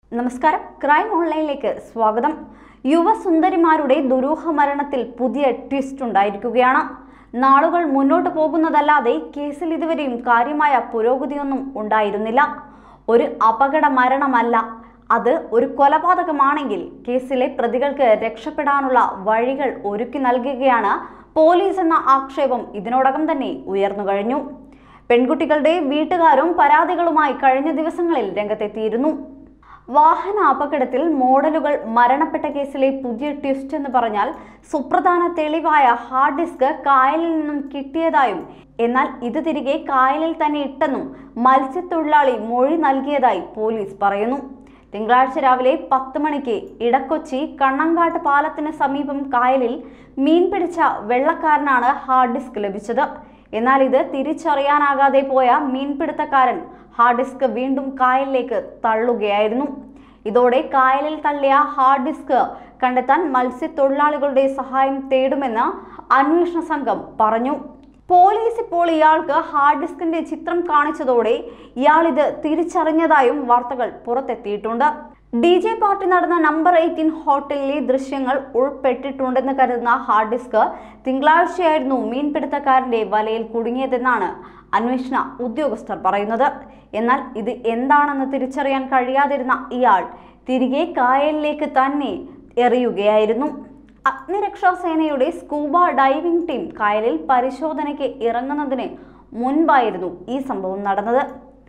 നമസ്കാരം ക്രൈം ഓൺലൈനിലേക്ക് സ്വാഗതം യുവസുന്ദരിമാരുടെ ദുരൂഹ മരണത്തിൽ പുതിയ ട്വിസ്റ്റ് ഉണ്ടായിരിക്കുകയാണ് നാളുകൾ മുന്നോട്ട് പോകുന്നതല്ലാതെ കേസിൽ ഇതുവരെയും കാര്യമായ പുരോഗതിയൊന്നും ഉണ്ടായിരുന്നില്ല ഒരു അപകട മരണമല്ല അത് ഒരു കൊലപാതകമാണെങ്കിൽ കേസിലെ പ്രതികൾക്ക് രക്ഷപ്പെടാനുള്ള വഴികൾ ഒരുക്കി നൽകുകയാണ് പോലീസ് എന്ന ആക്ഷേപം ഇതിനോടകം തന്നെ ഉയർന്നു കഴിഞ്ഞു പെൺകുട്ടികളുടെ വീട്ടുകാരും പരാതികളുമായി കഴിഞ്ഞ ദിവസങ്ങളിൽ രംഗത്തെത്തിയിരുന്നു വാഹന അപകടത്തിൽ മോഡലുകൾ മരണപ്പെട്ട കേസിലെ പുതിയ ട്വിസ്റ്റ് എന്ന് പറഞ്ഞാൽ സുപ്രധാന തെളിവായ ഹാർഡ് ഡിസ്ക് കായലിൽ നിന്നും കിട്ടിയതായും എന്നാൽ ഇത് തിരികെ കായലിൽ തന്നെ ഇട്ടെന്നും മത്സ്യത്തൊഴിലാളി മൊഴി നൽകിയതായി പോലീസ് പറയുന്നു തിങ്കളാഴ്ച രാവിലെ പത്ത് മണിക്ക് ഇടക്കൊച്ചി കണ്ണങ്കാട്ട് പാലത്തിന് സമീപം കായലിൽ മീൻ പിടിച്ച വെള്ളക്കാരനാണ് ഹാർഡ് ഡിസ്ക് ലഭിച്ചത് എന്നാൽ ഇത് തിരിച്ചറിയാനാകാതെ പോയ മീൻപിടുത്തക്കാരൻ ഹാർഡ് ഡിസ്ക് വീണ്ടും കായലിലേക്ക് തള്ളുകയായിരുന്നു ഇതോടെ കായലിൽ തള്ളിയ ഹാർഡ് ഡിസ്ക് കണ്ടെത്താൻ മത്സ്യത്തൊഴിലാളികളുടെ സഹായം തേടുമെന്ന് അന്വേഷണ സംഘം പറഞ്ഞു പോലീസ് ഇപ്പോൾ ഇയാൾക്ക് ഹാർഡ് ഡിസ്കിന്റെ ചിത്രം കാണിച്ചതോടെ ഇയാൾ ഇത് തിരിച്ചറിഞ്ഞതായും വാർത്തകൾ പുറത്തെത്തിയിട്ടുണ്ട് ഡി ജെ പാർട്ടി നടന്ന നമ്പർ എയ്റ്റീൻ ഹോട്ടലിലെ ദൃശ്യങ്ങൾ ഉൾപ്പെട്ടിട്ടുണ്ടെന്ന് കരുതുന്ന ഹാർഡ് ഡിസ്ക് തിങ്കളാഴ്ചയായിരുന്നു മീൻപിടുത്തക്കാരന്റെ വലയിൽ കുടുങ്ങിയതെന്നാണ് അന്വേഷണ ഉദ്യോഗസ്ഥർ പറയുന്നത് എന്നാൽ ഇത് എന്താണെന്ന് തിരിച്ചറിയാൻ കഴിയാതിരുന്ന ഇയാൾ തിരികെ കായലിലേക്ക് തന്നെ എറിയുകയായിരുന്നു അഗ്നിരക്ഷാ സേനയുടെ സ്കൂബ ഡൈവിംഗ് ടീം കായലിൽ പരിശോധനയ്ക്ക് ഇറങ്ങുന്നതിന് മുൻപായിരുന്നു ഈ സംഭവം നടന്നത്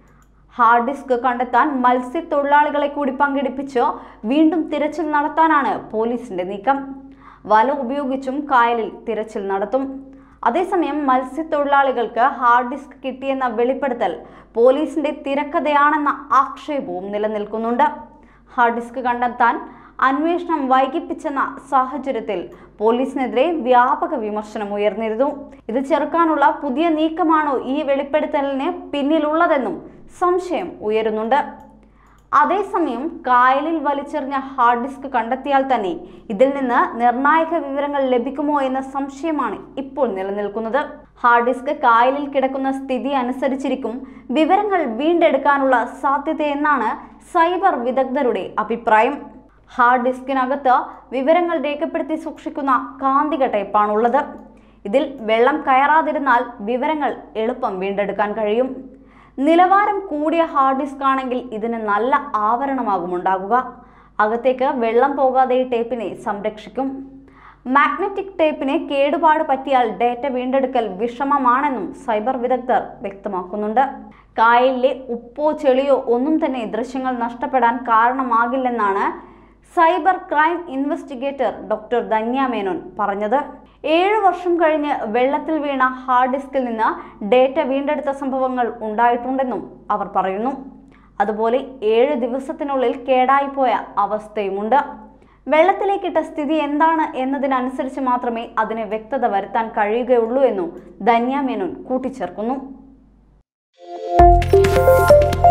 ഹാർഡ് ഡിസ്ക് കണ്ടെത്താൻ മത്സ്യത്തൊഴിലാളികളെ കൂടി പങ്കെടുപ്പിച്ച് വീണ്ടും തിരച്ചിൽ നടത്താനാണ് പോലീസിന്റെ നീക്കം വല ഉപയോഗിച്ചും കായലിൽ തിരച്ചിൽ നടത്തും അതേസമയം മത്സ്യത്തൊഴിലാളികൾക്ക് ഹാർഡ് ഡിസ്ക് കിട്ടിയെന്ന വെളിപ്പെടുത്തൽ പോലീസിന്റെ തിരക്കഥയാണെന്ന ആക്ഷേപവും നിലനിൽക്കുന്നുണ്ട് ഹാർഡ് ഡിസ്ക് കണ്ടെത്താൻ അന്വേഷണം വൈകിപ്പിച്ചെന്ന സാഹചര്യത്തിൽ പോലീസിനെതിരെ വ്യാപക വിമർശനം ഉയർന്നിരുന്നു ഇത് ചെറുക്കാനുള്ള പുതിയ നീക്കമാണോ ഈ വെളിപ്പെടുത്തലിന് പിന്നിലുള്ളതെന്നും സംശയം ഉയരുന്നുണ്ട് അതേസമയം കായലിൽ വലിച്ചെറിഞ്ഞ ഹാർഡ് ഡിസ്ക് കണ്ടെത്തിയാൽ തന്നെ ഇതിൽ നിന്ന് നിർണായക വിവരങ്ങൾ ലഭിക്കുമോ എന്ന സംശയമാണ് ഇപ്പോൾ നിലനിൽക്കുന്നത് ഹാർഡ് ഡിസ്ക് കായലിൽ കിടക്കുന്ന സ്ഥിതി അനുസരിച്ചിരിക്കും വിവരങ്ങൾ വീണ്ടെടുക്കാനുള്ള സാധ്യതയെന്നാണ് സൈബർ വിദഗ്ധരുടെ അഭിപ്രായം ഹാർഡ് ഡിസ്കിനകത്ത് വിവരങ്ങൾ രേഖപ്പെടുത്തി സൂക്ഷിക്കുന്ന കാന്തിക ടൈപ്പാണുള്ളത് ഇതിൽ വെള്ളം കയറാതിരുന്നാൽ വിവരങ്ങൾ എളുപ്പം വീണ്ടെടുക്കാൻ കഴിയും നിലവാരം കൂടിയ ഹാർഡ് ഡിസ്ക് ആണെങ്കിൽ ഇതിന് നല്ല ആവരണമാകും ഉണ്ടാകുക അകത്തേക്ക് വെള്ളം പോകാതെ ഈ ടേപ്പിനെ സംരക്ഷിക്കും മാഗ്നറ്റിക് ടേപ്പിന് കേടുപാട് പറ്റിയാൽ ഡേറ്റ വീണ്ടെടുക്കൽ വിഷമമാണെന്നും സൈബർ വിദഗ്ധർ വ്യക്തമാക്കുന്നുണ്ട് കായലിലെ ഉപ്പോ ചെളിയോ ഒന്നും തന്നെ ദൃശ്യങ്ങൾ നഷ്ടപ്പെടാൻ കാരണമാകില്ലെന്നാണ് cyber crime investigator doctor Dhanya Menon പറഞ്ഞത് ഏഴ് വർഷം കഴിഞ്ഞ് വെള്ളത്തിൽ വീണ ഹാർഡ് ഡിസ്കിൽ നിന്ന് ഡേറ്റ വീണ്ടെടുത്ത സംഭവങ്ങൾ ഉണ്ടായിട്ടുണ്ടെന്നും അവർ പറയുന്നു അതുപോലെ ഏഴ് ദിവസത്തിനുള്ളിൽ കേടായിപ്പോയ അവസ്ഥയുമുണ്ട് വെള്ളത്തിലേക്കിട്ട സ്ഥിതി എന്താണ് എന്നതിനനുസരിച്ച് മാത്രമേ അതിന് വ്യക്തത വരുത്താൻ കഴിയുകയുള്ളൂ എന്നും ധന്യ മേനോൻ കൂട്ടിച്ചേർക്കുന്നു